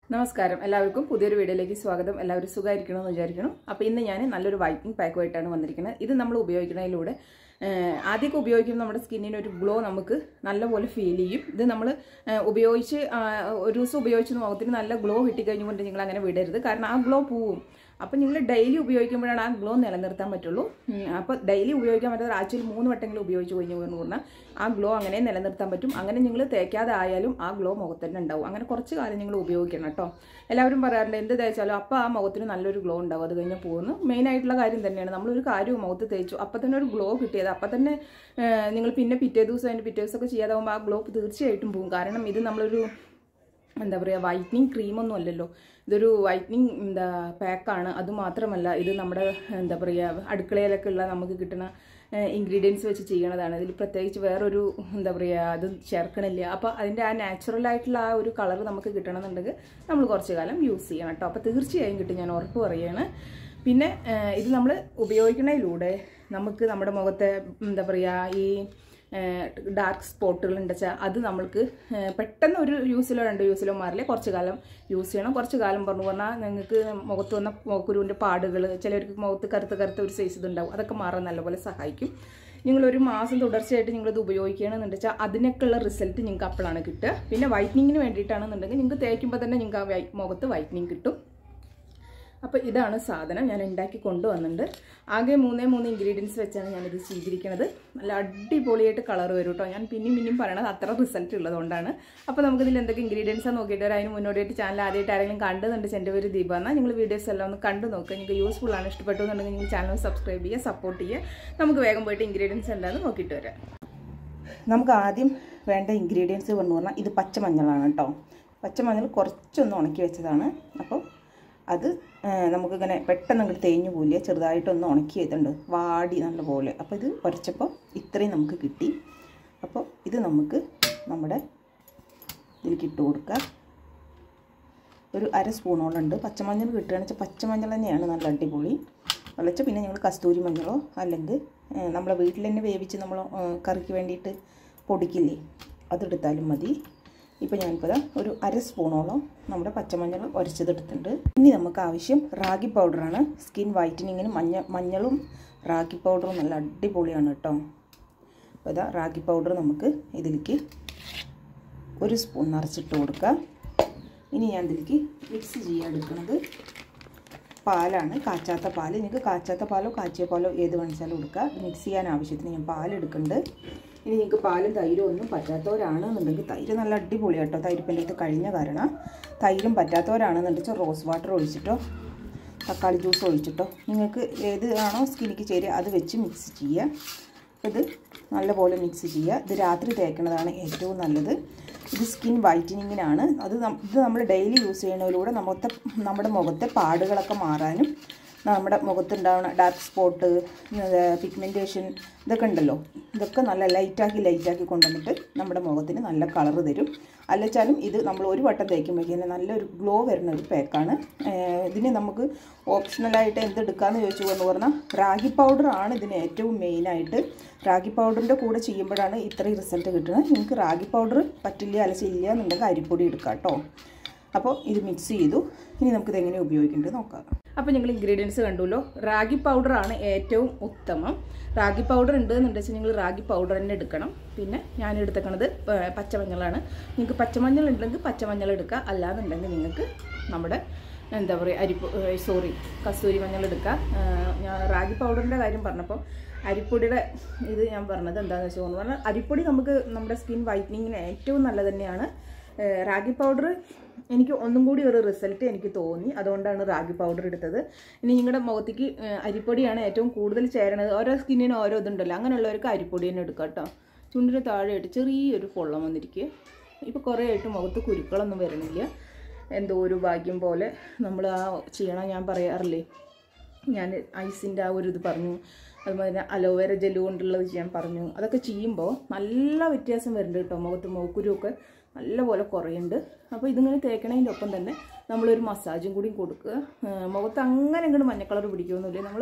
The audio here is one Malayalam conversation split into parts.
നമസ്കാരം എല്ലാവർക്കും പുതിയൊരു വീഡിയോയിലേക്ക് സ്വാഗതം എല്ലാവരും സുഖമായിരിക്കണമെന്ന് വിചാരിക്കണം അപ്പോൾ ഇന്ന് ഞാൻ നല്ലൊരു വൈറ്റിംഗ് പാക്കുമായിട്ടാണ് വന്നിരിക്കുന്നത് ഇത് നമ്മൾ ഉപയോഗിക്കുന്നതിലൂടെ ഏഹ്, ആദ്യമൊക്കെ ഉപയോഗിക്കുമ്പോൾ നമ്മുടെ സ്കിന്നിന് ഒരു ഗ്ലോ നമുക്ക് നല്ലപോലെ ഫീൽ ചെയ്യും ഇത് നമ്മൾ ഏഹ്, ഉപയോഗിച്ച് ആ, ഒരു ദിവസം ഉപയോഗിച്ച് മുഖത്തിന് നല്ല ഗ്ലോ കിട്ടിക്കഴിഞ്ഞുകൊണ്ട് നിങ്ങൾ അങ്ങനെ വിടരുത് കാരണം ആ ഗ്ലോ പോവും അപ്പം നിങ്ങൾ ഡെയിലി ഉപയോഗിക്കുമ്പോഴാണ് ആ ഗ്ലോ നിലനിർത്താൻ പറ്റുള്ളൂ അപ്പോൾ ഡെയിലി ഉപയോഗിക്കാൻ പറ്റാത്ത ആഴ്ചയിൽ മൂന്ന് വട്ടമെങ്കിലും ഉപയോഗിച്ച് കഴിഞ്ഞു എന്ന് പറഞ്ഞാൽ ആ ഗ്ലോ അങ്ങനെ നിലനിർത്താൻ പറ്റും അങ്ങനെ നിങ്ങൾ തേക്കാതെ ആയാലും ആ ഗ്ലോ മുഖത്ത് തന്നെ ഉണ്ടാവും അങ്ങനെ കുറച്ച് കാലം നിങ്ങൾ ഉപയോഗിക്കണം കേട്ടോ എല്ലാവരും പറയാറുണ്ട് എന്ത് തേച്ചാലും അപ്പോൾ ആ മുഖത്തിന് നല്ലൊരു ഗ്ലോ ഉണ്ടാവും അത് കഴിഞ്ഞാൽ പോകുന്നു മെയിൻ ആയിട്ടുള്ള കാര്യം തന്നെയാണ് നമ്മളൊരു കാര്യവും മുഖത്ത് തേച്ചു അപ്പം തന്നെ ഒരു ഗ്ലോ കിട്ടിയത് അപ്പം തന്നെ ഏഹ്, നിങ്ങൾ പിന്നെ പിറ്റേ ദിവസം അതിൻ്റെ പിറ്റേ ദിവസമൊക്കെ ചെയ്യാതാവുമ്പോൾ ആ ഗ്ലോ തീർച്ചയായിട്ടും പോകും കാരണം ഇത് നമ്മളൊരു എന്താ പറയുക വൈറ്റനിങ് ക്രീമൊന്നും അല്ലല്ലോ ഇതൊരു വൈറ്റനിങ് എന്താ പാക്കാണ് അതുമാത്രമല്ല ഇത് നമ്മുടെ എന്താ പറയുക അടുക്കളയിലൊക്കെ ഉള്ള നമുക്ക് കിട്ടുന്ന ഇൻഗ്രീഡിയൻസ് വെച്ച് ചെയ്യണതാണ് ഇതിൽ പ്രത്യേകിച്ച് വേറൊരു എന്താ പറയുക അത് ചേർക്കണില്ല അപ്പോൾ അതിൻ്റെ ആ നാച്ചുറൽ ആയിട്ടുള്ള ആ ഒരു കളർ നമുക്ക് കിട്ടണമെന്നുണ്ടെങ്കിൽ നമ്മൾ കുറച്ച് കാലം യൂസ് ചെയ്യണം കേട്ടോ അപ്പോൾ തീർച്ചയായും കിട്ടും ഞാൻ ഉറപ്പ് പറയുകയാണ് പിന്നെ ഏഹ്, ഇത് നമ്മൾ ഉപയോഗിക്കുന്നതിലൂടെ നമുക്ക് നമ്മുടെ മുഖത്തെ എന്താ പറയുക ഈ ഡാർക്ക് സ്പോട്ടുകൾ ഉണ്ടെച്ചാൽ അത് നമ്മൾക്ക് ഏഹ്, പെട്ടെന്ന് ഒരു യൂസിലോ രണ്ട് യൂസിലോ മാറില്ല കുറച്ച് കാലം യൂസ് ചെയ്യണം കുറച്ച് കാലം പറഞ്ഞു പറഞ്ഞാൽ നിങ്ങൾക്ക് മുഖത്ത് വന്ന കുരുവിൻ്റെ പാടുകൾ ചിലർക്ക് മുഖത്ത് കറുത്ത കറുത്ത ഒരു സൈസ് ഇതുണ്ടാവും അതൊക്കെ മാറാൻ നല്ലപോലെ സഹായിക്കും നിങ്ങൾ ഒരു മാസം തുടർച്ചയായിട്ട് നിങ്ങളിത് ഉപയോഗിക്കുകയാണെന്ന് വെച്ചാൽ അതിനൊക്കെയുള്ള റിസൾട്ട് നിങ്ങൾക്ക് അപ്പോഴാണ് കിട്ടുക പിന്നെ വൈറ്റനിങ്ങിന് വേണ്ടിയിട്ടാണെന്നുണ്ടെങ്കിൽ നിങ്ങൾക്ക് തേക്കുമ്പോൾ തന്നെ നിങ്ങൾക്ക് ആ വൈ- മുഖത്ത് വൈറ്റനിങ് കിട്ടും അപ്പോൾ ഇതാണ് സാധനം ഞാൻ ഉണ്ടാക്കി കൊണ്ടുവന്നിട്ടുണ്ട് ആകെ മൂന്നേ മൂന്ന് ഇൻഗ്രീഡിയൻസ് വെച്ചാണ് ഞാനിത് ചെയ്തിരിക്കുന്നത് നല്ല അടിപൊളിയായിട്ട് കളർ വരും കേട്ടോ ഞാൻ പിന്നെയും പിന്നെയും പറയണത് അത്ര റിസൾട്ട് ഉള്ളതുകൊണ്ടാണ് അപ്പോൾ നമുക്കിതിൽ എന്തൊക്കെ ഇൻഗ്രീഡിയൻസാണ് നോക്കിയിട്ട് വരാം അതിന് മുന്നോടിയായിട്ട് ചാനൽ ആദ്യമായിട്ട് ആരെങ്കിലും കണ്ടുന്നുണ്ട് എൻ്റെ പേര് ദീപ എന്നാൽ നിങ്ങൾ വീഡിയോസ് എല്ലാം ഒന്ന് കണ്ടു നോക്കുക നിങ്ങൾക്ക് യൂസ്ഫുൾ ആണ് ഇഷ്ടപ്പെട്ടു എന്നുണ്ടെങ്കിൽ നിങ്ങൾ ചാനൽ സബ്സ്ക്രൈബ് ചെയ്യുക സപ്പോർട്ട് ചെയ്യുക നമുക്ക് വേഗം പോയിട്ട് ഇൻഗ്രീഡിയൻസ് എന്താണെന്ന് നോക്കിയിട്ട് വരാം നമുക്ക് ആദ്യം വേണ്ട ഇൻഗ്രീഡിയൻസ് എന്ന് പറഞ്ഞാൽ ഇത് പച്ചമഞ്ഞളാണ് കേട്ടോ പച്ചമഞ്ഞൾ കുറച്ചൊന്ന് ഉണക്കി വെച്ചതാണ് അപ്പോൾ അത് ആ, നമുക്കിങ്ങനെ പെട്ടെന്ന് അങ്ങോട്ട് തേഞ്ഞു പോയില്ല ചെറുതായിട്ടൊന്ന് ഉണക്കി ചെയ്തിട്ടുണ്ട് വാടി നല്ലപോലെ അപ്പോൾ ഇത് ഉരച്ചപ്പോൾ ഇത്രയും നമുക്ക് കിട്ടി അപ്പോൾ ഇത് നമുക്ക് നമ്മുടെ ഇതിലേക്ക് ഇട്ട് കൊടുക്കാം ഒരു അര സ്പൂണോളം ഉണ്ട് പച്ചമഞ്ഞൾ കിട്ടുകയാണെന്ന് വെച്ചാൽ പച്ചമഞ്ഞൾ തന്നെയാണ് നല്ല അടിപൊളി വെള്ളച്ച പിന്നെ ഞങ്ങൾ കസ്തൂരി മഞ്ഞളോ അല്ലെങ്കിൽ ഏഹ്, നമ്മളെ വീട്ടിൽ തന്നെ വേവിച്ച് നമ്മൾ ഏഹ്, കറിക്ക് വേണ്ടിയിട്ട് പൊടിക്കില്ലേ അതെടുത്താലും മതി ഇപ്പോൾ ഞാനിപ്പോൾ ദാ ഒരു അര സ്പൂണോളം നമ്മുടെ പച്ചമഞ്ഞൾ ഉരച്ചതെടുത്തിട്ടുണ്ട് ഇനി നമുക്ക് ആവശ്യം റാഗി പൗഡറാണ് സ്കിൻ വൈറ്റനിങ്ങിന് മഞ്ഞ മഞ്ഞളും റാഗി പൗഡറും നല്ല അടിപൊളിയാണ് കേട്ടോ അപ്പോൾ ഇതാ റാഗി പൗഡർ നമുക്ക് ഇതിലേക്ക് ഒരു സ്പൂൺ നിറച്ചിട്ട് കൊടുക്കുക ഇനി ഞാൻ ഇതിലേക്ക് മിക്സ് ചെയ്യാൻ എടുക്കുന്നത് പാലാണ് കാച്ചാത്ത പാൽ നിങ്ങൾക്ക് കാച്ചാത്ത പാലോ കാച്ചിയ പാലോ ഏത് വേണിച്ചാലും എടുക്കുക മിക്സ് ചെയ്യാൻ ആവശ്യത്തിന് ഞാൻ പാൽ എടുക്കുന്നുണ്ട് ഇനി നിങ്ങൾക്ക് പാലും തൈരും ഒന്നും പറ്റാത്തവരാണെന്നുണ്ടെങ്കിൽ തൈര് നല്ല അടിപൊളിയാണ് കേട്ടോ തൈര് ഇപ്പം എൻ്റെ കഴിഞ്ഞ കാരണം തൈരും പറ്റാത്തവരാണെന്നുണ്ടെങ്കിൽ റോസ് വാട്ടർ ഒഴിച്ചിട്ടോ തക്കാളി ജ്യൂസ് ഒഴിച്ചിട്ടോ നിങ്ങൾക്ക് ഏത് ആണോ സ്കിന്നിക്ക് ചേരുക അത് വെച്ച് മിക്സ് ചെയ്യുക ഇത് നല്ലപോലെ മിക്സ് ചെയ്യുക ഇത് രാത്രി തേക്കുന്നതാണ് ഏറ്റവും നല്ലത് ഇത് സ്കിൻ വൈറ്റനിങ്ങിനാണ് അത് നം- ഇത് നമ്മൾ ഡെയിലി യൂസ് ചെയ്യുന്നതിലൂടെ നമ്മുടെ നമ്മുടെ മുഖത്തെ പാടുകളൊക്കെ മാറാനും നമ്മുടെ മുഖത്തുണ്ടാവുന്ന ഡാർക്ക് സ്പോട്ട് പിഗ്മെൻറ്റേഷൻ ഇതൊക്കെ ഉണ്ടല്ലോ ഇതൊക്കെ നല്ല ലൈറ്റാക്കി ലൈറ്റാക്കി കൊണ്ടുവന്നിട്ട് നമ്മുടെ മുഖത്തിന് നല്ല കളർ തരും അല്ലച്ചാലും ഇത് നമ്മൾ ഒരു വട്ടം തേക്കുമ്പോഴേക്കും നല്ലൊരു ഗ്ലോ വരുന്ന ഒരു പാക്കാണ് ഇതിന് നമുക്ക് ഓപ്ഷണലായിട്ട് എന്തെടുക്കാമെന്ന് ചോദിച്ചു എന്ന് പറഞ്ഞാൽ റാഗി പൗഡർ ആണ് ഇതിന് ഏറ്റവും മെയിനായിട്ട് റാഗി പൗഡറിൻ്റെ കൂടെ ചെയ്യുമ്പോഴാണ് ഇത്രയും റിസൾട്ട് കിട്ടുന്നത് നിങ്ങൾക്ക് റാഗി പൗഡർ പറ്റില്ല അലച്ചില്ല എന്നുണ്ടെങ്കിൽ അരിപ്പൊടി എടുക്കാം കേട്ടോ അപ്പോൾ ഇത് മിക്സ് ചെയ്തു ഇനി നമുക്കിത് എങ്ങനെ ഉപയോഗിക്കേണ്ടത് നോക്കാം അപ്പോൾ ഞങ്ങൾ ഇൻഗ്രീഡിയൻസ് കണ്ടുല്ലോ റാഗി പൗഡറാണ് ഏറ്റവും ഉത്തമം റാഗി പൗഡർ ഉണ്ട് എന്നുണ്ടെങ്കിൽ നിങ്ങൾ റാഗി പൗഡർ തന്നെ എടുക്കണം പിന്നെ ഞാൻ എടുത്തേക്കണത് ഏഹ്, പച്ചമഞ്ഞളാണ് നിങ്ങൾക്ക് പച്ചമഞ്ഞൾ ഉണ്ടെങ്കിൽ പച്ചമഞ്ഞൾ എടുക്കുക അല്ലാന്നുണ്ടെങ്കിൽ നിങ്ങൾക്ക് നമ്മുടെ എന്താ പറയുക അരിപ്പ് സോറി കസ്തൂരി മഞ്ഞൾ എടുക്കുക ഏഹ്, ഞാൻ റാഗി പൗഡറിൻ്റെ കാര്യം പറഞ്ഞപ്പോൾ അരിപ്പൊടിയുടെ ഇത് ഞാൻ പറഞ്ഞത് എന്താണെന്ന് വെച്ചാൽ പറഞ്ഞാൽ അരിപ്പൊടി നമുക്ക് നമ്മുടെ സ്കിൻ വൈറ്റനിങ്ങിന് ഏറ്റവും നല്ലത് തന്നെയാണ് ഏഹ് റാഗി പൗഡർ എനിക്ക് ഒന്നും കൂടി ഒരു റിസൾട്ട് എനിക്ക് തോന്നി അതുകൊണ്ടാണ് റാഗി പൗഡർ എടുത്തത് ഇനി നിങ്ങളുടെ മുഖത്തേക്ക് ഏഹ് അരിപ്പൊടിയാണ് ഏറ്റവും കൂടുതൽ ചേരണത് ഓരോ സ്കിന്നിന് ഓരോ ഇതുണ്ടല്ലോ അങ്ങനെയുള്ളവർക്ക് അരിപ്പൊടി തന്നെ എടുക്കാം കേട്ടോ ചുണ്ടിന് താഴെയായിട്ട് ചെറിയൊരു പൊള്ളം വന്നിരിക്കുക ഇപ്പോൾ കുറേ ആയിട്ട് മുഖത്ത് കുരുക്കളൊന്നും വരണില്ല എന്തോ ഒരു ഭാഗ്യം പോലെ നമ്മൾ ആ ചെയ്യണം ഞാൻ പറയാറില്ലേ ഞാൻ ഐസിൻ്റെ ആ ഒരു ഇത് പറഞ്ഞു അതുപോലെ തന്നെ അലോവേര ജെല്ല് കൊണ്ടുള്ളത് ചെയ്യാൻ പറഞ്ഞു അതൊക്കെ ചെയ്യുമ്പോൾ നല്ല വ്യത്യാസം വരുന്നുണ്ട് കേട്ടോ മുഖത്ത് മൂക്കുരുമൊക്കെ നല്ലപോലെ കുറയുന്നുണ്ട് അപ്പോൾ ഇതിങ്ങനെ തേക്കണതിൻ്റെ ഒപ്പം തന്നെ നമ്മളൊരു മസാജും കൂടി കൊടുക്കുക ആ, മുഖത്ത് അങ്ങനെ ഇങ്ങോട്ട് മഞ്ഞ കളർ പിടിക്കുകയൊന്നുമില്ല നമ്മൾ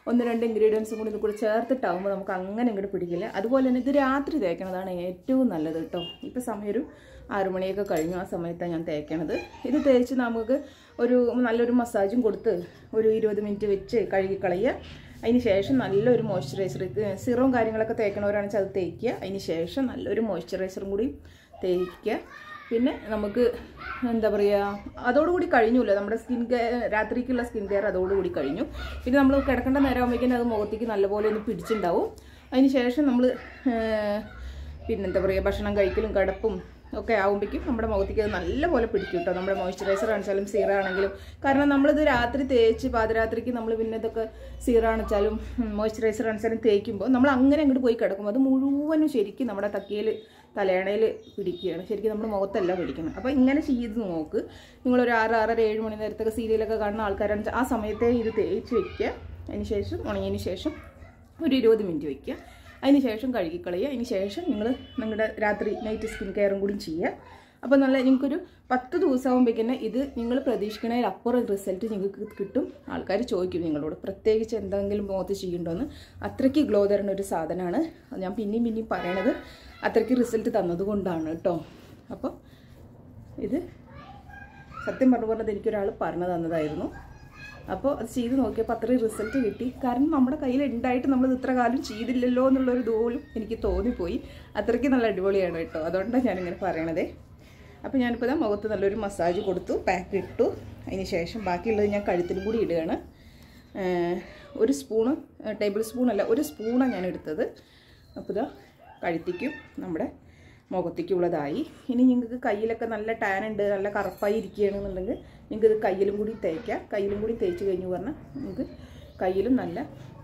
ഒന്ന് രണ്ട് ഇൻഗ്രീഡിയൻസും കൂടി ഇത് കൂടി ചേർത്തിട്ടാകുമ്പോൾ നമുക്ക് അങ്ങനെ ഇങ്ങോട്ട് പിടിക്കില്ല അതുപോലെ തന്നെ ഇത് രാത്രി തേക്കണതാണ് ഏറ്റവും നല്ലത് കേട്ടോ ഇപ്പോൾ സമയം ഒരു ആറുമണിയൊക്കെ കഴിഞ്ഞു ആ സമയത്താണ് ഞാൻ തേക്കണത് ഇത് തേച്ച് നമുക്ക് ഒരു നല്ലൊരു മസാജും കൊടുത്ത് ഒരു ഇരുപത് മിനിറ്റ് വെച്ച് കഴുകി കളയുക അതിന് ശേഷം നല്ലൊരു മോയ്സ്ചറൈസർ സിറവും കാര്യങ്ങളൊക്കെ തേക്കണവരാണെന്ന് വെച്ചാൽ അത് തേക്കുക അതിന് ശേഷം നല്ലൊരു മോയ്സ്ചറൈസറും കൂടി തേക്കുക പിന്നെ നമുക്ക് എന്താ പറയുക അതോടുകൂടി കഴിഞ്ഞുല്ലോ നമ്മുടെ സ്കിൻ കെയർ രാത്രിക്കുള്ള സ്കിൻ കെയർ അതോടുകൂടി കഴിഞ്ഞു പിന്നെ നമ്മൾ കിടക്കേണ്ട നേരം ആകുമ്പോഴേക്കും അത് മുഖത്തേക്ക് നല്ലപോലെ ഒന്ന് പിടിച്ചിട്ടുണ്ടാവും അതിന് ശേഷം നമ്മൾ പിന്നെന്താ പറയുക ഭക്ഷണം കഴിക്കലും കിടപ്പും ഒക്കെ ആകുമ്പോഴേക്കും നമ്മുടെ മുഖത്തേക്ക് അത് നല്ലപോലെ പിടിക്കും കേട്ടോ നമ്മുടെ മോയ്സ്ചറൈസർ ആണെച്ചാലും സീറ ആണെങ്കിലും കാരണം നമ്മളിത് രാത്രി തേച്ച് പാതിരാത്രിക്ക് നമ്മൾ പിന്നെ ഇതൊക്കെ സീറ ആണെച്ചാലും മോയ്സ്ചറൈസർ ആണെച്ചാലും തേക്കുമ്പോൾ നമ്മൾ അങ്ങനെ അങ്ങോട്ട് പോയി കിടക്കും അത് മുഴുവനും ശരിക്കും നമ്മുടെ തക്കയിൽ തലയണയിൽ പിടിക്കുകയാണ് ശരിക്കും നമ്മുടെ മുഖത്തല്ല പിടിക്കുന്നത് അപ്പോൾ ഇങ്ങനെ ചെയ്ത് നോക്ക് നിങ്ങളൊരു ആറ് ആറര ഏഴ് മണി നേരത്തൊക്കെ സീരിയലൊക്കെ കാണുന്ന ആൾക്കാരാണെന്ന് വെച്ചാൽ ആ സമയത്തെ ഇത് തേച്ച് വെക്കുക അതിന് ശേഷം ഉണങ്ങിയതിന് ശേഷം ഒരു ഇരുപത് മിനിറ്റ് വയ്ക്കുക അതിന് ശേഷം കഴുകിക്കളയുക അതിന് ശേഷം നിങ്ങൾ നിങ്ങളുടെ രാത്രി നൈറ്റ് സ്കിൻ കെയറും കൂടി ചെയ്യുക അപ്പോൾ നല്ല നിങ്ങൾക്കൊരു പത്ത് ദിവസമാകുമ്പോഴേക്കന്നെ ഇത് നിങ്ങൾ പ്രതീക്ഷിക്കണതിൽ അപ്പുറം റിസൾട്ട് നിങ്ങൾക്ക് കിട്ടും ആൾക്കാർ ചോദിക്കും നിങ്ങളോട് പ്രത്യേകിച്ച് എന്തെങ്കിലും മുഖത്ത് ചെയ്യണ്ടോന്ന് അത്രയ്ക്ക് ഗ്ലോ തരുന്ന ഒരു സാധനമാണ് അത് ഞാൻ പിന്നെയും പിന്നെയും പറയണത് അത്രയ്ക്ക് റിസൾട്ട് തന്നതുകൊണ്ടാണ് കേട്ടോ അപ്പോൾ ഇത് സത്യം പറഞ്ഞു പറഞ്ഞത് എനിക്കൊരാൾ പറഞ്ഞു തന്നതായിരുന്നു അപ്പോൾ അത് ചെയ്ത് നോക്കിയപ്പോൾ അത്രയും റിസൾട്ട് കിട്ടി കാരണം നമ്മുടെ കയ്യിൽ ഉണ്ടായിട്ട് നമ്മൾ ഇത്ര കാലം ചെയ്തില്ലല്ലോ എന്നുള്ളൊരു ഇതുപോലും എനിക്ക് തോന്നിപ്പോയി അത്രയ്ക്ക് നല്ല അടിപൊളിയാണ് കേട്ടോ അതുകൊണ്ടാണ് ഞാനിങ്ങനെ പറയണതേ അപ്പോൾ ഞാനിപ്പോൾ ഇതാ മുഖത്ത് നല്ലൊരു മസാജ് കൊടുത്തു പാക്ക് ഇട്ടു അതിന് ശേഷം ബാക്കിയുള്ളത് ഞാൻ കഴുത്തിലും കൂടി ഇടുകയാണ് ഏഹ് ഒരു സ്പൂണ് ടേബിൾ സ്പൂണല്ല ഒരു സ്പൂണാണ് ഞാൻ എടുത്തത് അപ്പോൾ ഇതാ കഴുത്തിക്കും നമ്മുടെ മുഖത്തേക്കുള്ളതായി ഇനി നിങ്ങൾക്ക് കയ്യിലൊക്കെ നല്ല ടാൻ ഉണ്ട് നല്ല കറുപ്പായി ഇരിക്കുകയാണെന്നുണ്ടെങ്കിൽ നിങ്ങൾക്ക് ഇത് കയ്യിലും കൂടി തേക്കാം കയ്യിലും കൂടി തേച്ച് കഴിഞ്ഞു പറഞ്ഞാൽ നിങ്ങൾക്ക് കയ്യിലും നല്ല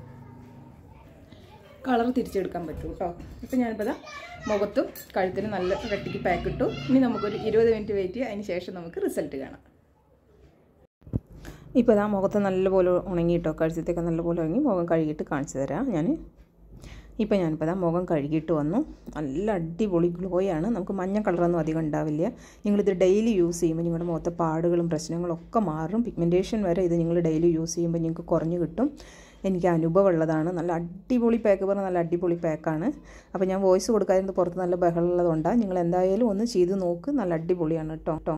കളർ തിരിച്ചെടുക്കാൻ പറ്റും കേട്ടോ ഇപ്പം ഞാനിപ്പോൾ ഇതാ മുഖത്തും കഴുത്തിനും നല്ല കട്ടിക്ക് പാക്ക് ഇട്ടു ഇനി നമുക്കൊരു ഇരുപത് മിനിറ്റ് വെയിറ്റ് ചെയ്യാം അതിന് ശേഷം നമുക്ക് റിസൾട്ട് കാണാം ഇപ്പോൾ ഇതാ മുഖത്ത് നല്ലപോലെ ഉണങ്ങിയിട്ടോ കഴുത്തത്തൊക്കെ നല്ലപോലെ ഉണങ്ങി മുഖം കഴുകിയിട്ട് കാണിച്ചു തരാം ഞാൻ ഇപ്പോൾ ഞാനിപ്പോൾ ഇതാ മുഖം കഴുകിയിട്ട് വന്നു നല്ല അടിപൊളി ഗ്ലോയാണ് നമുക്ക് മഞ്ഞ കളറൊന്നും അധികം ഉണ്ടാവില്ല നിങ്ങളിത് ഡെയിലി യൂസ് ചെയ്യുമ്പോൾ നിങ്ങളുടെ മുഖത്തെ പാടുകളും പ്രശ്നങ്ങളും ഒക്കെ മാറും പിഗ്മെൻറ്റേഷൻ വരെ ഇത് നിങ്ങൾ ഡെയിലി യൂസ് ചെയ്യുമ്പോൾ നിങ്ങൾക്ക് കുറഞ്ഞു കിട്ടും എനിക്ക് അനുഭവമുള്ളതാണ് നല്ല അടിപൊളി പാക്ക് പറഞ്ഞാൽ നല്ല അടിപൊളി പാക്കാണ് അപ്പോൾ ഞാൻ വോയിസ് കൊടുക്കാതിരുന്നത് പുറത്ത് നല്ല ബഹളമുള്ളതുകൊണ്ടാണ് നിങ്ങൾ എന്തായാലും ഒന്ന് ചെയ്ത് നോക്ക് നല്ല അടിപൊളിയാണ് കേട്ടോ കേട്ടോ